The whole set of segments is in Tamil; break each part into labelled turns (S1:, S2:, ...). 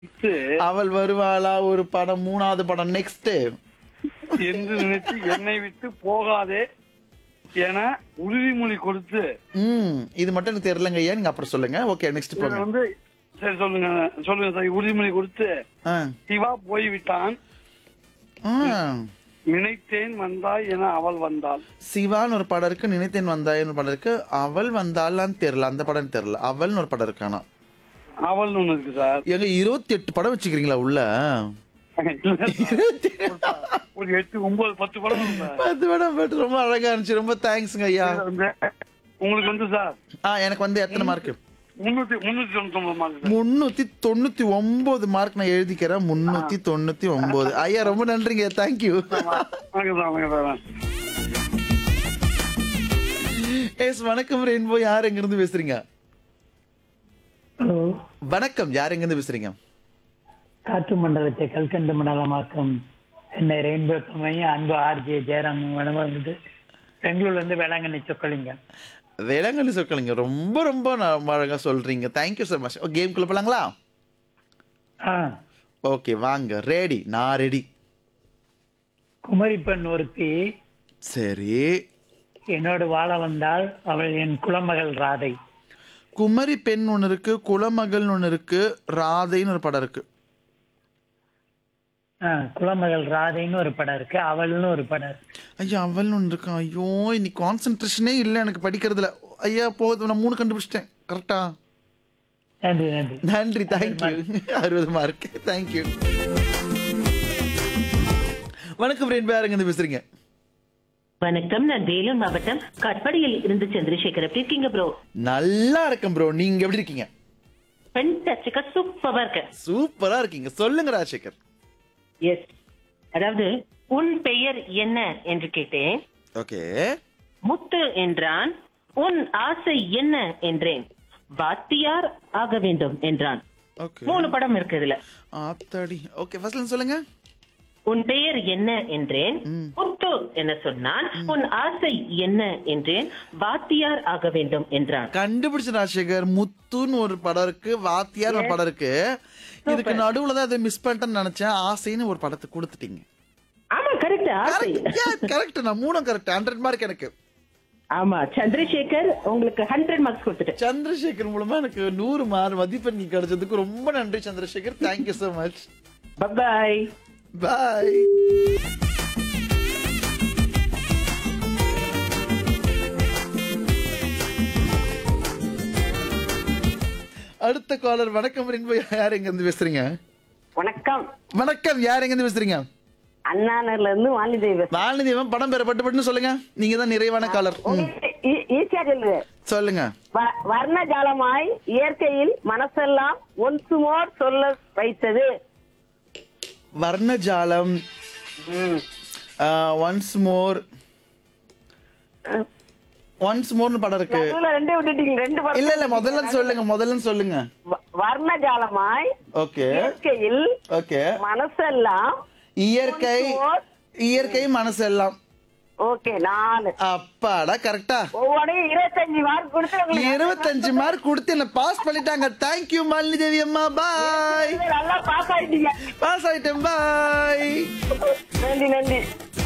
S1: விட்டு
S2: அவள் வருவாளா ஒரு படம் மூணாவது படம் நெக்ஸ்ட்
S1: என்று நினைத்து என்னை விட்டு போகாதே என உறுதிமொழி கொடுத்து
S2: ம் இது மட்டும் எனக்கு தெரியலங்க ஐயா நீங்க அப்புறம் சொல்லுங்க ஓகே நெக்ஸ்ட்
S1: இவர்
S2: போங்க
S1: வந்து சரி சொல்லுங்க சொல்லுங்க சார் உறுதிமொழி கொடுத்து
S2: ஆ.
S1: சிவா போய்விட்டான்
S2: ஆ.
S1: நினைத்தேன் வந்தாய் என அவள் வந்தாள்
S2: சிவான்னு ஒரு படம் இருக்கு நினைத்தேன் வந்தாயின்னு ஒரு படம் இருக்கு அவள் வந்தாளான்னு தெரியல அந்த படம் எனக்கு தெரியல அவள்னு ஒரு படம் இருக்கு ஆனா
S1: அவள்னு ஒண்ணு இருக்கு சார்
S2: எங்க இருபத்தி எட்டு படம் வச்சுக்கிறீங்களா உள்ள
S1: இல்ல சார். ஒரு எட்டு ஒன்பது பத்து படம் இருக்கு சார்
S2: பத்து படம் பட் ரொம்ப அழகா இருந்துச்சு ரொம்ப தேங்க்ஸ்ங்க ஐயா
S1: இதுல வந்து உங்களுக்கு வந்து சார்
S2: ஆ எனக்கு வந்து எத்தனை மார்க்
S1: முன்னூத்தி முன்னூத்தி தொண்ணூத்தி ஒன்பது மார்க் சார்
S2: முன்னூத்தி தொண்ணூத்தி ஒன்பது மார்க் நான் எழுதிக்கிறேன் முன்னூத்தி தொண்ணூத்தி ஒன்பது ஐயா ரொம்ப நன்றிங்க தேங்க்யூ
S1: வணக்கம் சார் வணக்கம் சார்
S2: எஸ் வணக்கம் ரெயின்போ யார் எங்க இருந்து பேசுறீங்க
S3: ஹலோ
S2: வணக்கம் யார் எங்க இருந்து பேசுறீங்க
S3: காற்று மண்டலத்தை கல்கண்டு மண்டலமாக்கும் என்னை ரெயின்போ மையம் அன்பு ஆர்ஜே ஜெயராம் மேடம் வந்து பெங்களூர்ல இருந்து வேளாங்கண்ணி சொக்கலிங்க
S2: வேளாங்கண்ணி சொற்களுங்க ரொம்ப ரொம்ப ந- அழகா சொல்றீங்க தேங்க்யூ so மச் கேம்குள்ள போலாங்களா
S3: ஆ
S2: ஓகே வாங்க ரெடி நான் ரெடி
S3: குமரி பெண் ஒருத்தி
S2: சரி
S3: என்னோடு வாழ வந்தால் அவள் என் குலமகள் ராதை
S2: குமரி பெண் ஒன்று இருக்கு குலமகள்னு ஒன்று இருக்கு ராதைன்னு ஒரு படம் இருக்கு
S3: ஆ குலமகள் ராதைன்னு ஒரு படம் இருக்கு அவள்னு ஒரு படம் இருக்கு
S2: ஐயா அவள்னு ஒன்று இருக்கு ஐயோ இன்னைக்கு கான்சென்ட்ரேஷனே இல்லை எனக்கு படிக்கிறதுல ஐயா போதும் நான் மூணு கண்டுபிடிச்சிட்டேன் கரெக்டா
S3: நன்றி நன்றி
S2: நன்றி தேங்க்யூ அறுபது மார்க் தேங்க்யூ வணக்கம் ரெண்டு பேருங்க இருந்து பேசுறீங்க
S4: வணக்கம் நான் வேலூர் மாவட்டம் கட்படியில் இருந்து சந்திரசேகர் எப்படி இருக்கீங்க ப்ரோ
S2: நல்லா இருக்கேன் ப்ரோ நீங்க எப்படி இருக்கீங்க
S4: ஃபென்டாஸ்டிக்கா சூப்பரா இருக்கு
S2: சூப்பரா இருக்கீங்க சொல்லுங்க ராஜசேகர்
S4: எஸ் அதாவது உன் பெயர் என்ன என்று கேட்டேன்
S2: ஓகே
S4: முத்து என்றான் உன் ஆசை என்ன என்றேன் வாத்தியார் ஆக வேண்டும் என்றான்
S2: ஓகே
S4: மூணு படம் இருக்கு இதுல
S2: ஆத்தாடி ஓகே ஃபர்ஸ்ட்ல சொல்லுங்க
S4: உன் பெயர் என்ன என்றேன் முத்து என்ன சொன்னான் உன் ஆசை என்ன என்றேன் வாத்தியார் ஆக வேண்டும் என்றான்
S2: கண்டுபிடிச்ச ராஜசேகர் முத்துன்னு ஒரு படம் இருக்கு வாத்தியார் ஒரு படம் இருக்கு இதுக்கு நடுவுல தான் அதை மிஸ் பண்ணிட்டேன்னு நினைச்சேன் ஆசைன்னு ஒரு படத்தை கொடுத்துட்டீங்க
S4: ஆமா கரெக்ட் ஆசை
S2: கரெக்ட் நான் மூணும் கரெக்ட் ஹண்ட்ரட் மார்க் எனக்கு
S4: ஆமா சந்திரசேகர் உங்களுக்கு ஹண்ட்ரட் மார்க்ஸ் கொடுத்துட்டேன்
S2: சந்திரசேகர் மூலமா எனக்கு நூறு மார்க் மதிப்பெண் கிடைச்சதுக்கு ரொம்ப நன்றி Chandrasekhar thank you so much
S4: bye
S2: bye அடுத்த காலர் வணக்கம் ரென்பு யார் எங்க இருந்து பேசுறீங்க
S5: வணக்கம்
S2: வணக்கம் யார் எங்க இருந்து பேசுறீங்க
S5: அண்ணாநகர்ல இருந்து வாணிதேவி
S2: வாலிதேவன் படம் பேர பட்டு பட்டுன்னு சொல்லுங்க நீங்க தான் நிறைவான காலர்
S5: ஈஸியா சொல்லு
S2: சொல்லுங்க
S5: வ- வர்ணஜாலமாய் இயற்கையில் மனசெல்லாம் ஒன்சு மோர் சொல்ல வைத்தது
S2: வர்ணஜாலம் ஒன்ஸ் மோர் ஒன்ஸ் மோர்னு படம் இருக்கு
S5: நடுவுல ரெண்டே விட்டுட்டீங்க ரெண்டு படம்
S2: இல்ல இல்ல முதல்ல சொல்லுங்க முதல்ல சொல்லுங்க
S5: வ- வர்ணஜாலமாய்
S2: ஓகே
S5: இயற்கையில்
S2: ஓகே
S5: மனசெல்லாம்
S2: இயற்கை இயற்கை மனசு எல்லாம்
S5: ஓகே நாலு
S2: அப்பாடா கரெக்டா
S5: ஒவ்வொன்றையும் இருபத்தஞ்சு மார்க் கொடுத்து உங்களுக்கு
S2: இருபத்தஞ்சு மார்க் கொடுத்து என்ன பாஸ் பண்ணிட்டாங்க தேங்க்யூ மாலினி தேவி அம்மா பாய்
S5: நல்லா பாஸ் ஆயிட்டீங்க
S2: பாஸ் ஆயிட்டேன் பாய்
S5: நன்றி நன்றி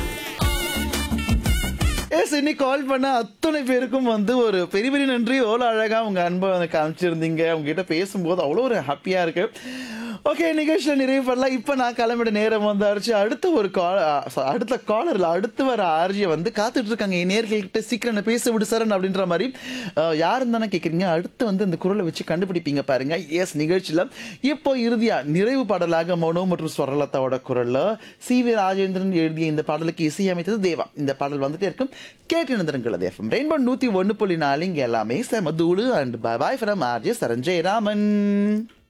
S2: எஸ் இன்னைக்கு கால் பண்ண அத்தனை பேருக்கும் வந்து ஒரு பெரிய பெரிய நன்றி எவ்வளோ அழகா உங்க அன்பை வந்து காமிச்சிருந்தீங்க உங்ககிட்ட பேசும்போது அவ்வளோ ஒரு ஹாப்பியா இருக்கு ஓகே நிகழ்ச்சியில் நிறைவு பண்ணலாம் இப்போ நான் கிளம்பிட நேரம் வந்தாச்சு அடுத்த ஒரு கால் அடுத்த காலரில் அடுத்து வர ஆர்ஜியை வந்து காத்துட்டு இருக்காங்க என் நேர்கள்கிட்ட சீக்கிரம் என்ன பேச விடு சரண் அப்படின்ற மாதிரி அஹ், யாருன்னு தானே கேட்குறீங்க அடுத்து வந்து இந்த குரலை வச்சு கண்டுபிடிப்பீங்க பாருங்க எஸ் நிகழ்ச்சியில் இப்போ இறுதியா நிறைவு பாடலாக மனோ மற்றும் ஸ்வரலதாவோட குரல்ல சி வி ராஜேந்திரன் எழுதிய இந்த பாடலுக்கு இசையமைத்தது தேவா இந்த பாடல் வந்துட்டே இருக்கும் கேட்டு நிந்திரங்கள் அது எஃப்எம் ரெயின்போ நூத்தி ஒன்று புள்ளி நாலு இங்க எல்லாமே செம தூளு and bye from RJ Saranjay Raman